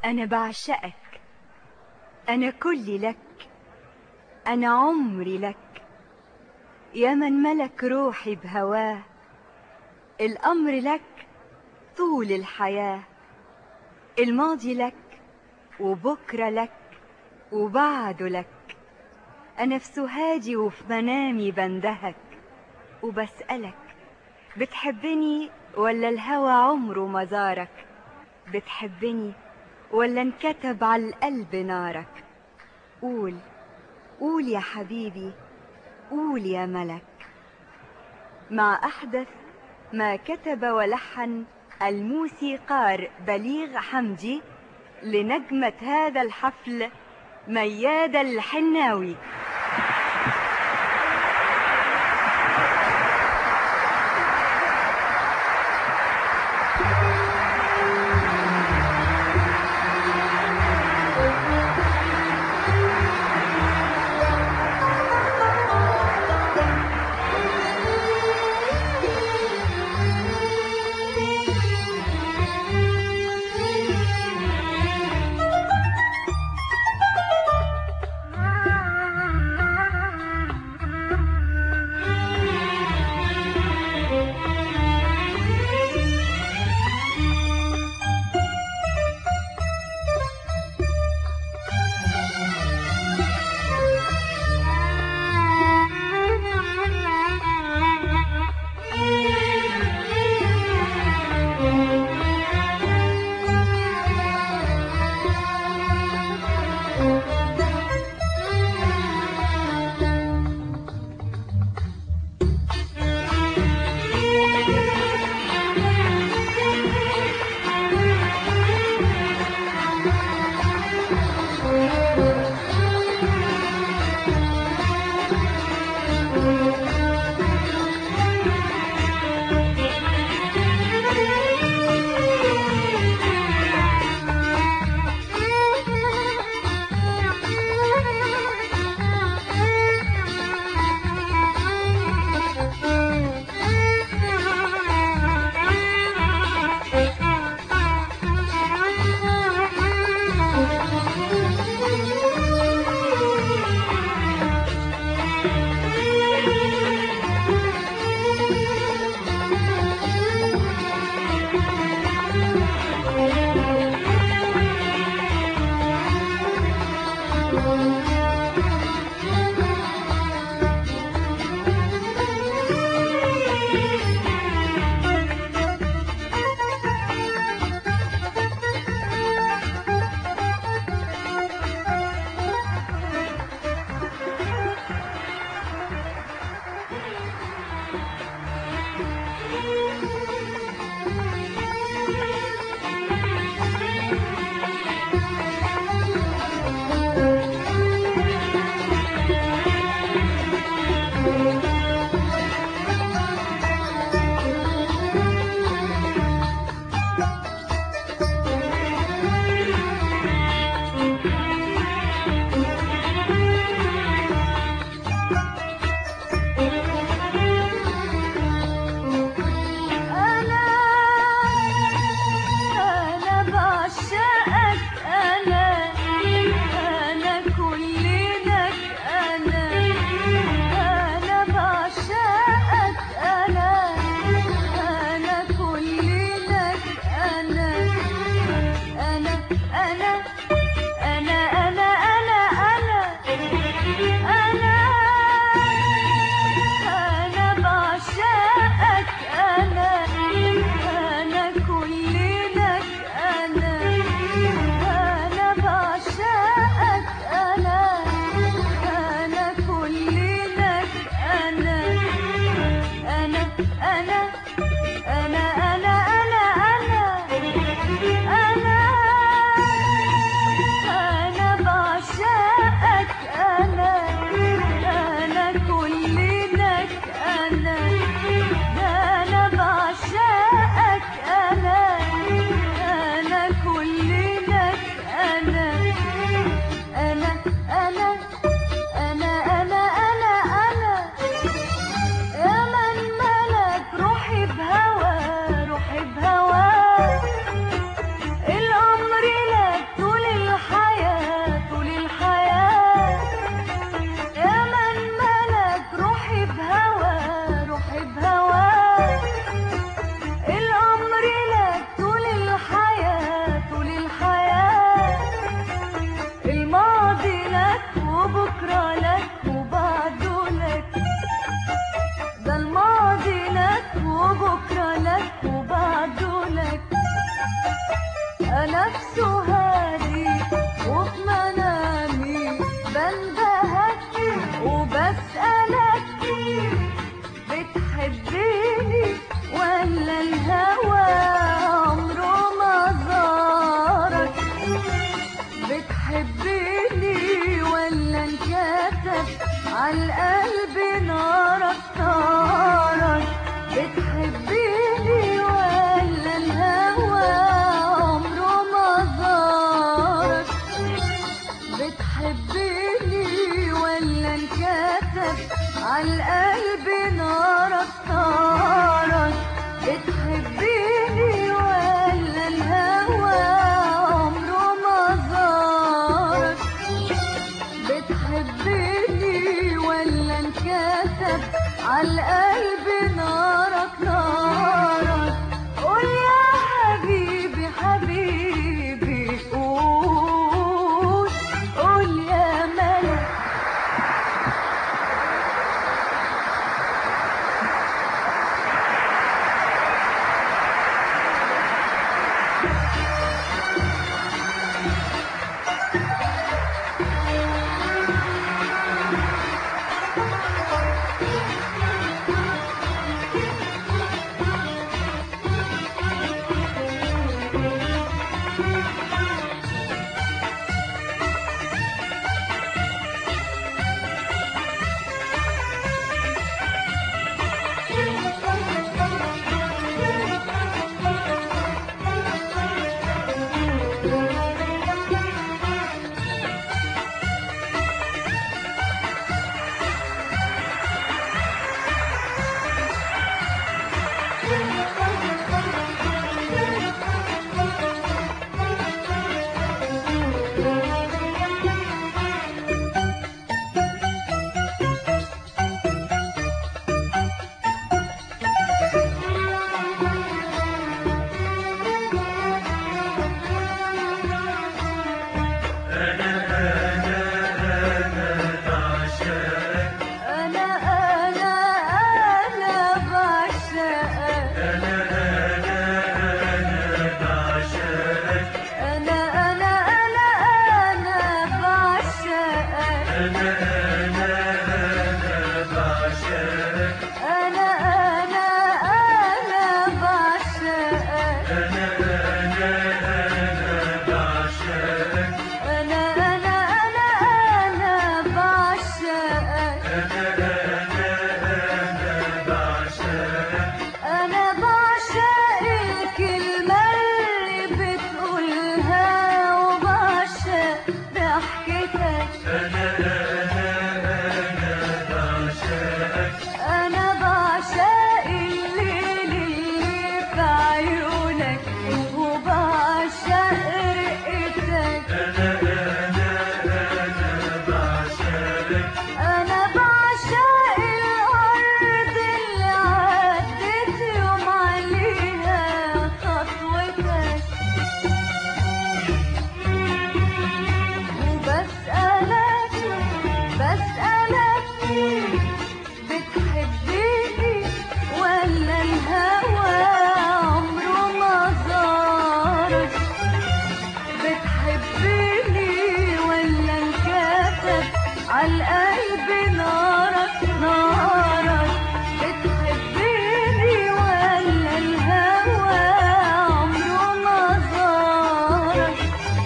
أنا بعشقك أنا كلي لك أنا عمري لك يا من ملك روحي بهواه الأمر لك طول الحياة الماضي لك وبكرة لك وبعده لك أنا في سهادي وفي منامي بندهك وبسألك بتحبني ولا الهوى عمره ما زارك بتحبني ولا انكتب على القلب نارك قول قول يا حبيبي قول يا ملك مع أحدث ما كتب ولحن الموسيقار بليغ حمدي لنجمة هذا الحفل مياد الحناوي عالقلب نارك نارك بتحبيني ولا الهوى عمره ما زارك بتحبيني ولا انكتب عالقلب نارك نارك بتحبيني ولا الهوى عمره ما زارك بتحبيني ولا انكتب عالقلب نارك نارك قول يا حبيبي حبيبي قول قول يا ملك أنا أنا أنا بعشقك أنا أنا أنا أنا بعشقك أنا أنا أنا بعشقك أنا أنا أنا أنا بعشقك أنا بعشق الكلمة اللي بتقولها وبعشق ضحكتك أنا بعشق الليل اللي في عيونك وبعشق رقتك أنا بعشق الأرض اللي عدت يوم عليها خطوتك وبسألك بسألك بتحبيني ولا الهوى عمره ما زارك بتحبيني ولا انكتب عالقلب نارك نارك بتحبيني ولا الهوى عمره ما زارك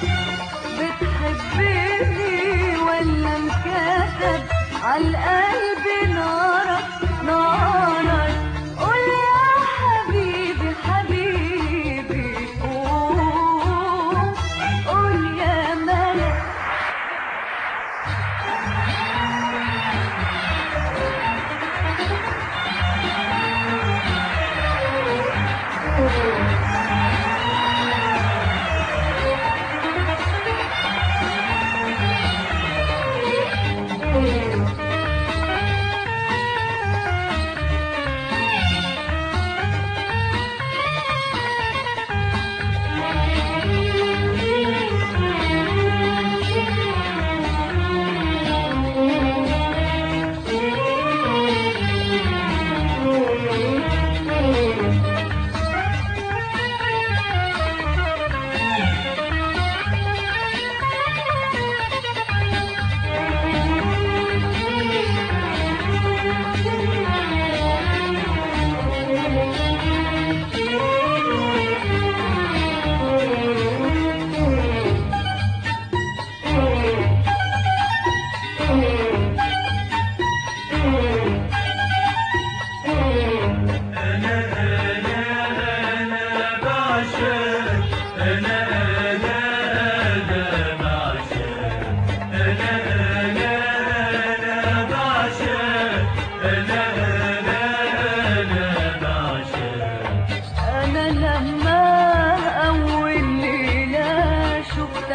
بتحبيني ولا انكتب عالقلب نارك نارك قول يا حبيبي حبيبي قول قول يا ملك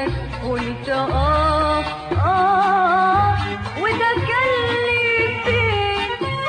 شفتك قلت اه اه وده كان لي فين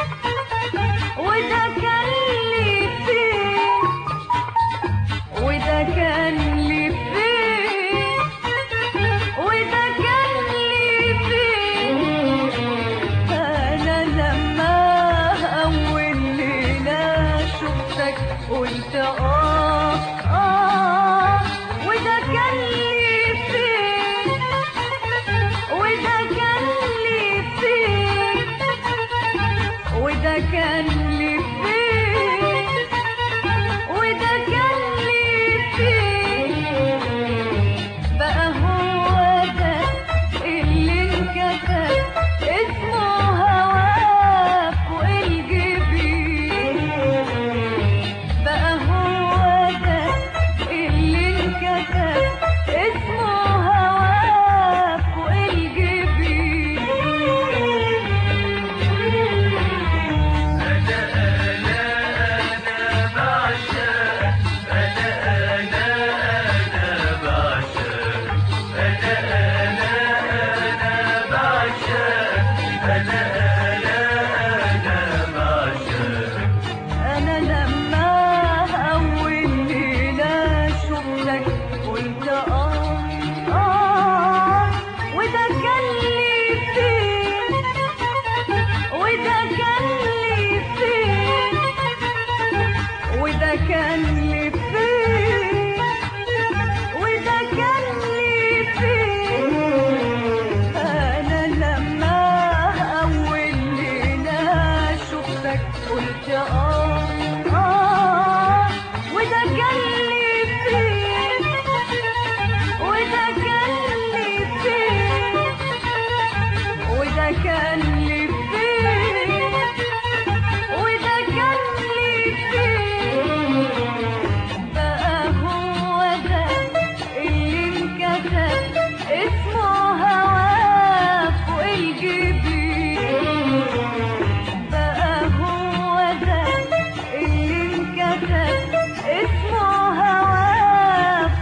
وده كان لي فين وده كان لي فين وده كان لي فين انا لما اول ليله شفتك قلت اه اه وده كان لي فين وده كان لي فين وده كان لي فين وده كان لي فين بقى هو ده اللي انكتب اسمه هواك والجبين بقى هو ده اللي انكتب اسمه هواك والجبين انا لما اول ليله شفتك قلت اه اه وده كان لي فين وده كان لي فين وده كان لي فين وده كان لي فين انا لما اول ليله شفتك قلت اه اه وده كان لي فين وده كان لي فين وده كان لي فين وده كان لي فين بقى هو ده اللي انكتب اسمه هواك والجبين بقى هو ده اللي انكتب اسمه هواك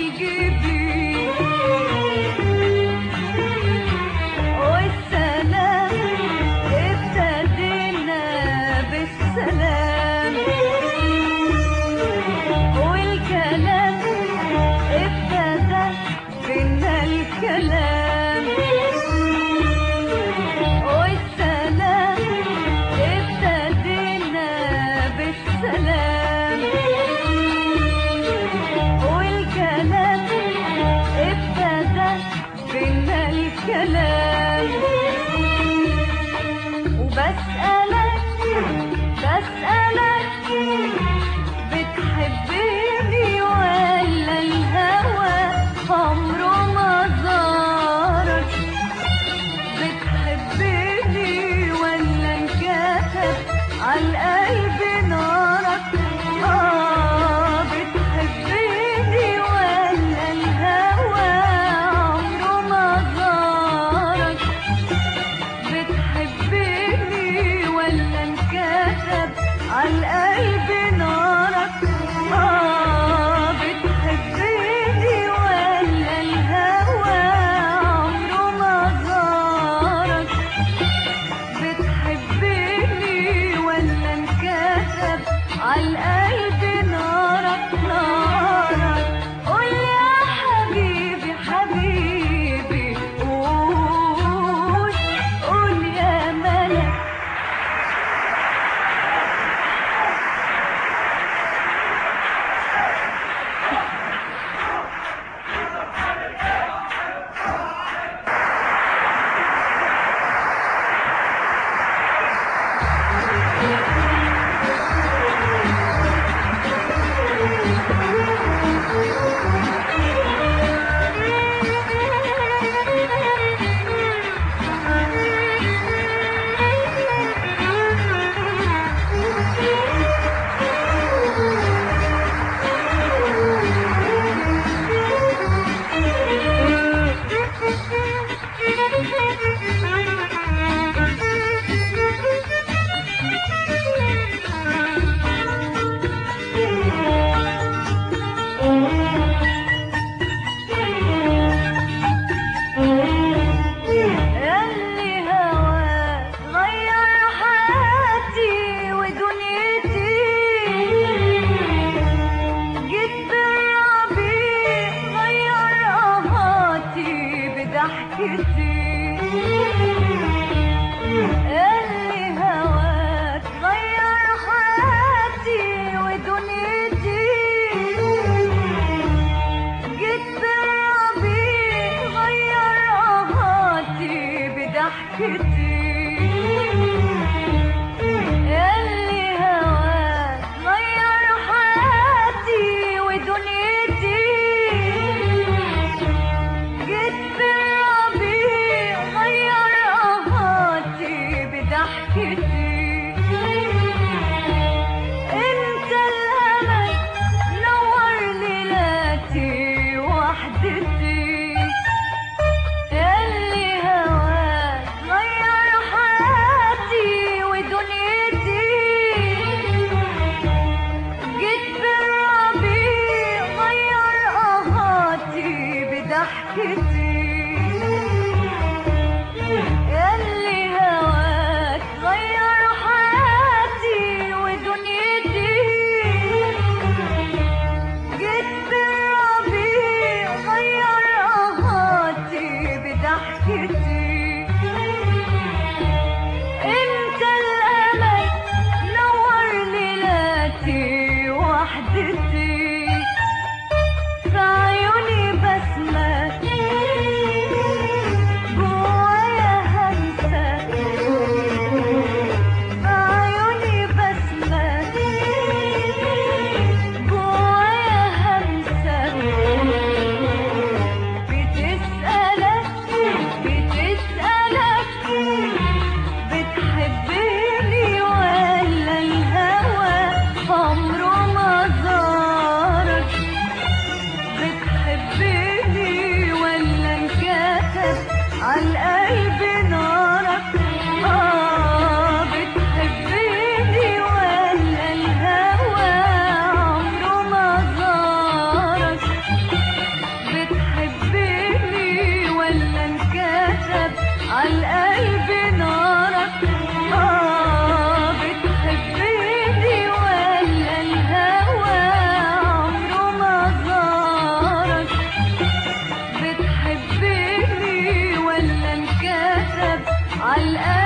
والجبين والسلام ابتدينا بالسلام والكلام ابتدى بينا الكلام والسلام ابتدينا بالسلام والكلام ابتدى بينا الكلام وبسألك بسألك بتحبني ولا الهوى عمره ما زارك بتحبني ولا انكتب عالقلب نارك اه بتحبني ولا الهوى عمره ما زارك بضحكتي اللي هواك غير حياتي ودنيتي جيت بالربيع غير قهاتي بضحكتي اللي هواك غير حياتي ودنيتي جيت بالربيع غير قهاتي بضحكتي انت الامل نور ليلاتي وحدتي اللي هواك غير حياتي ودنيتي جيت بالربيع غير قهاتي بضحكتي اللي هواك غير حياتي ودنيتي جيت بالربيع غير قهاتي بضحكتي انت الامل نور ليلاتي وحدتي في عيوني بسمة جوايا همسة في عيوني بسمة جوايا همسة بتسألك بتسألك بتحبني ولا الهوى عمره ما زارك بتحبني ولا انكتب عالقلب نارك اه بتحبني ولا الهوى عمره ما زارك بتحبني ولا انكتب عالقلب نارك اه بتحبني ولا الهوى عمره ما زارك بتحبني ولا انكتب عالقلب